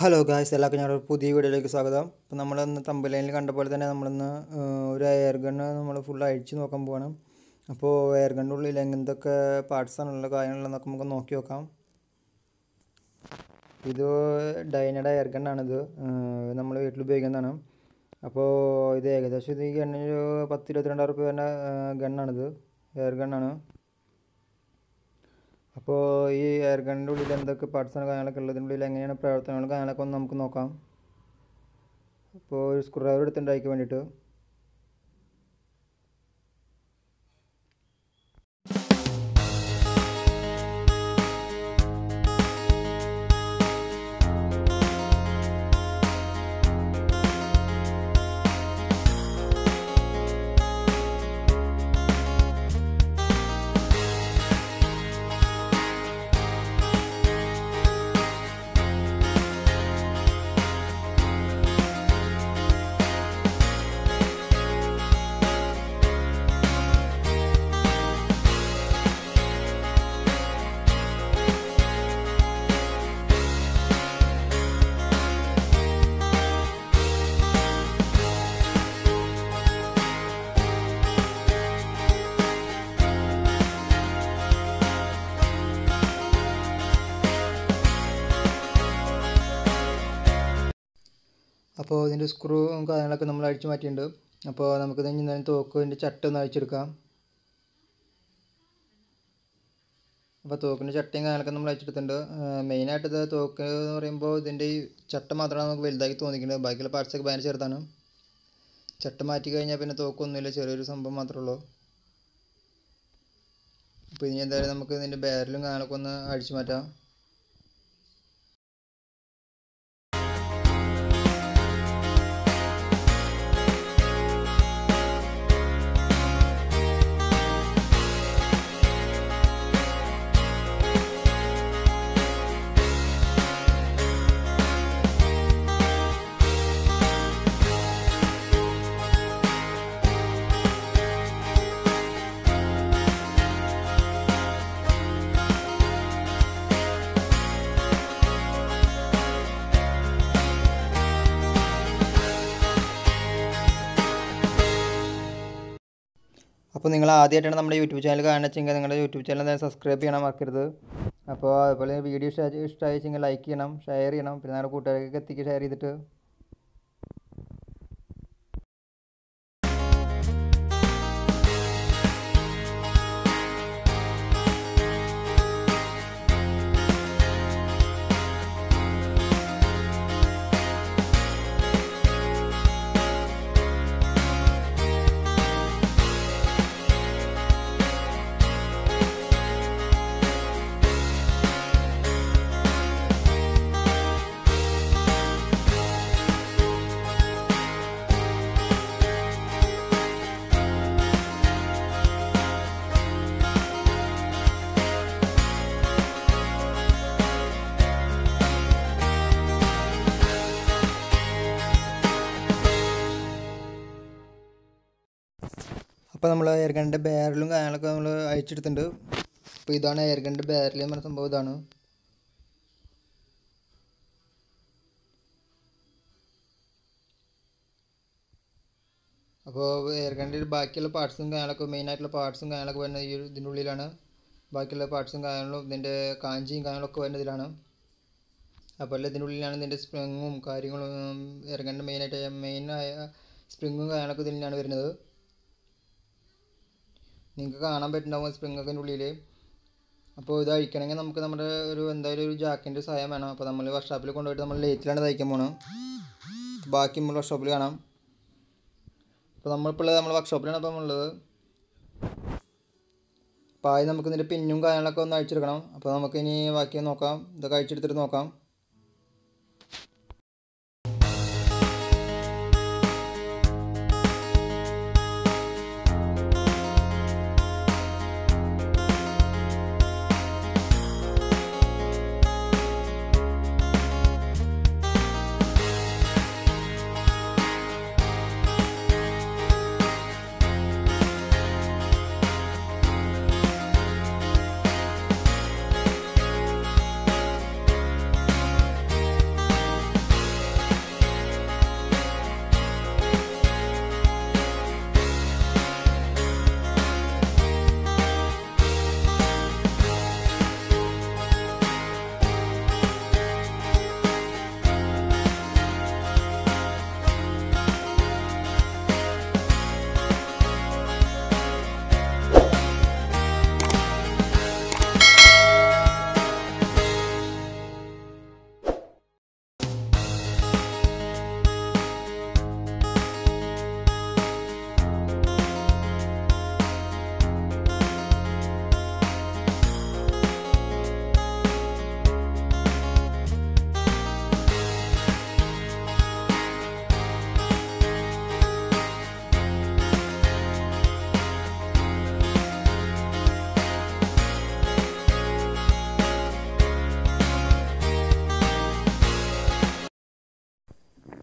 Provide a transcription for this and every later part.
hello guys എല്ലാവർക്കും ഞങ്ങളുടെ പുതിയ വീഡിയോയിലേക്ക് സ്വാഗതം അപ്പോൾ നമ്മളിന്ന് തമ്പലൈനിൽ കണ്ട പോലെ തന്നെ നമ്മളിന്ന് ഏഹ്, ഒരു എയർ ഗണ്ണ് നമ്മൾ ഫുൾ അഴിച്ച് നോക്കാൻ പോവാണ് അപ്പോൾ എയർ ഗണ്ണിൻ്റെ ഉള്ളിൽ എന്തൊക്കെ പാർട്സാണുള്ള കാര്യങ്ങളുള്ളതെന്നൊക്കെ നമുക്ക് നോക്കി നോക്കാം ഇത് ഡൈനയുടെ എയർ ഗണ്ണാണിത് നമ്മൾ വീട്ടിൽ ഉപയോഗിക്കുന്നതാണ് അപ്പോൾ ഇത് ഏകദേശം ഇത് ഈ ഗണ്ണിന് ഒരു പത്ത് ഇരുപത്തിരണ്ടായിരം റുപ്യ വരുന്ന ഗണ്ണാണിത് എയർ ഗണ്ണാണ് അപ്പോൾ ഈ എയർ ഗണ്ണിൻ്റെ ഉള്ളിൽ എന്തൊക്കെ പാർട്സാണ് കാര്യങ്ങളൊക്കെ ഉള്ളതിൻ്റെ ഉള്ളിൽ എങ്ങനെയാണ് പ്രവർത്തനങ്ങൾ കാര്യങ്ങളൊക്കെ ഒന്ന് നമുക്ക് നോക്കാം അപ്പോൾ ഒരു സ്ക്രൂ ഡ്രൈവർ എടുത്തിട്ടുണ്ട് അതിക്ക് വേണ്ടിയിട്ട് അപ്പോൾ ഇതിൻ്റെ സ്ക്രൂവും കാര്യങ്ങളൊക്കെ നമ്മൾ അഴിച്ചു മാറ്റിയിട്ടുണ്ട് അപ്പോൾ നമുക്കിത് ഇനി തന്നെ തോക്കിൻ്റെ ചട്ട ഒന്ന് അഴിച്ചെടുക്കാം അപ്പോൾ തോക്കിൻ്റെ ചട്ടയും കാര്യങ്ങളൊക്കെ നമ്മൾ അഴിച്ചെടുത്തിട്ടുണ്ട് മെയിനായിട്ട് ഇത് തോക്ക് എന്ന് പറയുമ്പോൾ ഇതിൻ്റെ ഈ ചട്ട മാത്രമാണ് നമുക്ക് വലുതാക്കി തോന്നിക്കുന്നത് ബാക്കിയുള്ള പാർട്സൊക്കെ ഭയങ്കര ചെറുതാണ് ചട്ട മാറ്റി കഴിഞ്ഞാൽ പിന്നെ തോക്കൊന്നുമില്ല ചെറിയൊരു സംഭവം മാത്രമേ ഉള്ളൂ അപ്പോൾ ഇനി എന്തായാലും നമുക്ക് ഇതിൻ്റെ ബാരലും കാര്യങ്ങളൊക്കെ ഒന്ന് അഴിച്ചു മാറ്റാം അപ്പോൾ നിങ്ങൾ ആദ്യമായിട്ടാണ് നമ്മുടെ യൂട്യൂബ് ചാനൽ കാണുന്നതെങ്കിൽ നിങ്ങളുടെ യൂട്യൂബ് ചാനൽ എന്തായാലും സബ്സ്ക്രൈബ് ചെയ്യണം മറക്കരുത് അപ്പോൾ അതുപോലെ വീഡിയോ ഇഷ്ടമായി വെച്ചെങ്കിൽ ലൈക്ക് ചെയ്യണം ഷെയർ ചെയ്യണം പിന്നെ നിങ്ങളുടെ കൂട്ടുകാർക്ക് എത്തിക്ക് ഷെയർ ചെയ്തിട്ട് അപ്പോൾ നമ്മൾ എയർ ഗണ്ണിൻ്റെ ബാരലും കാര്യങ്ങളൊക്കെ നമ്മൾ അയച്ചെടുത്തിട്ടുണ്ട് അപ്പോൾ ഇതാണ് എയർ ഗണ്ണിൻ്റെ ബാരൽ എന്ന് പറഞ്ഞ സംഭവം ഇതാണ് അപ്പോൾ എയർ ഗണ്ണിൻ്റെ ബാക്കിയുള്ള പാർട്സും കാര്യങ്ങളൊക്കെ മെയിനായിട്ടുള്ള പാർട്സും കാര്യങ്ങളൊക്കെ വരുന്നത് ഈ ഒരു ഇതിൻ്റെ ഉള്ളിലാണ് ബാക്കിയുള്ള പാർട്സും കാര്യങ്ങളും ഇതിൻ്റെ കാഞ്ചിയും കാര്യങ്ങളൊക്കെ വരുന്നത് ഇതിലാണ് അപ്പോൾ ഇതിൻ്റെ ഉള്ളിലാണ് ഇതിൻ്റെ സ്പ്രിങ്ങും കാര്യങ്ങളും എയർ ഗണ്ണിൻ്റെ മെയിനായിട്ട് മെയിനായ സ്പ്രിങ്ങും കാര്യങ്ങളൊക്കെ ഇതിലാണ് വരുന്നത് നിങ്ങൾക്ക് കാണാൻ പറ്റുന്നുണ്ടാവും സ്പ്രിങ്ങൊക്കെ ഉള്ളിൽ അപ്പോൾ ഇത് അഴിക്കണമെങ്കിൽ നമുക്ക് നമ്മുടെ ഒരു എന്തായാലും ഒരു ജാക്കിൻ്റെ സഹായം വേണം അപ്പോൾ നമ്മൾ വർക്ക്ഷോപ്പിൽ കൊണ്ടുപോയിട്ട് നമ്മൾ ലേറ്റിലാണ് തയ്ക്കാൻ പോകണം ബാക്കി നമ്മൾ വർക്ക്ഷോപ്പിൽ കാണാം അപ്പോൾ നമ്മളിപ്പോൾ ഉള്ളത് നമ്മൾ വർക്ക്ഷോപ്പിലാണ് ഇപ്പോൾ നമ്മളുള്ളത് അപ്പോൾ ആദ്യം നമുക്ക് ഇതിൻ്റെ പിന്നും കാര്യങ്ങളൊക്കെ ഒന്ന് അഴിച്ചെടുക്കണം അപ്പോൾ നമുക്ക് ഇനി ബാക്കി നോക്കാം ഇതൊക്കെ അഴിച്ചെടുത്തിട്ട് നോക്കാം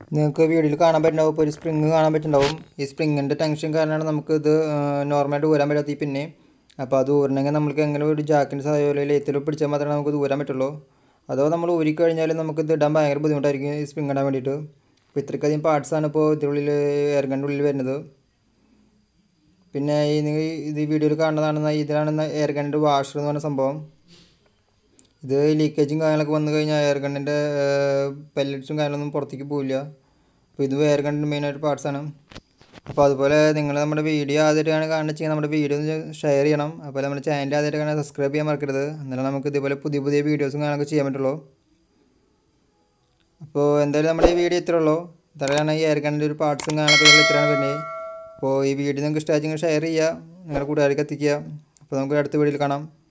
നിങ്ങൾക്ക് വീഡിയോയിൽ കാണാൻ പറ്റുന്നുണ്ടാവും ഇപ്പോൾ ഒരു സ്പ്രിങ് കാണാൻ പറ്റുന്നുണ്ടാവും ഈ സ്പ്രിങ്ങിൻ്റെ ടെൻഷൻ കാരണമാണ് നമുക്ക് ഇത് നോർമലായിട്ട് ഊരാൻ പറ്റാത്ത പിന്നെ അപ്പോൾ അത് ഊരണമെങ്കിൽ നമ്മൾക്ക് എങ്ങനെ ഒരു ജാക്കിൻ്റെ സഹായമോ അല്ലെങ്കിൽ ലേത്തിലോ പിടിച്ചാൽ മാത്രമേ നമുക്ക് ഇത് ഊരാൻ പറ്റുള്ളൂ അഥവാ നമ്മൾ ഊരിക്കഴിഞ്ഞാൽ നമുക്ക് ഇത് ഇടാൻ ഭയങ്കര ബുദ്ധിമുട്ടായിരിക്കും ഈ സ്പ്രിങ് ഇടാൻ വേണ്ടിയിട്ട് അപ്പോൾ ഇത്രയ്ക്കധികം പാർട്സാണ് ഇപ്പോൾ ഇതിനുള്ളിൽ എയർഗൻ്റെ ഉള്ളിൽ വരുന്നത് പിന്നെ ഈ നിങ്ങൾ ഇത് ഈ വീഡിയോയിൽ കാണുന്നതാണ് ഇതിലാണ് എയർഗണിൻ്റെ വാഷർ എന്ന് പറഞ്ഞ സംഭവം ഇത് ലീക്കേജും കാര്യങ്ങളൊക്കെ വന്നു കഴിഞ്ഞാൽ എയർ ഗണ്ണിൻ്റെ പെല്ലറ്റ്സും കാര്യങ്ങളൊന്നും പുറത്തേക്ക് പോവില്ല അപ്പോൾ ഇത് എയർ ഗണ്ണിൻ്റെ മെയിനായിട്ട് പാർട്സാണ് അപ്പോൾ അതുപോലെ നിങ്ങൾ നമ്മുടെ വീഡിയോ ആദ്യമായിട്ടാണ് കാണുന്നത് നമ്മുടെ വീഡിയോ ഒന്ന് ഷെയർ ചെയ്യണം അപ്പോൾ നമ്മുടെ ചാനൽ ആദ്യമായിട്ട് കാണാൻ സബ്സ്ക്രൈബ് ചെയ്യാൻ മറക്കരുത് എന്നാലും നമുക്ക് ഇതുപോലെ പുതിയ പുതിയ വീഡിയോസും കാര്യങ്ങളൊക്കെ ചെയ്യാൻ പറ്റുള്ളൂ അപ്പോൾ എന്തായാലും നമ്മുടെ ഈ വീഡിയോ ഇത്രേ ഉള്ളൂ ഇത്രയാണ് ഈ എയർ ഗണ്ണിൻ്റെ ഒരു പാർട്സും കാര്യങ്ങളൊക്കെ ഇത്രയാണ് വരുന്നത് അപ്പോൾ ഈ വീഡിയോ നിങ്ങൾക്ക് ഇഷ്ടമായിട്ട് ഷെയർ ചെയ്യുക നിങ്ങളുടെ കൂട്ടുകാർക്ക് എത്തിക്കുക അപ്പോൾ നമുക്ക് അടുത്ത വീഡിയോയിൽ കാണാം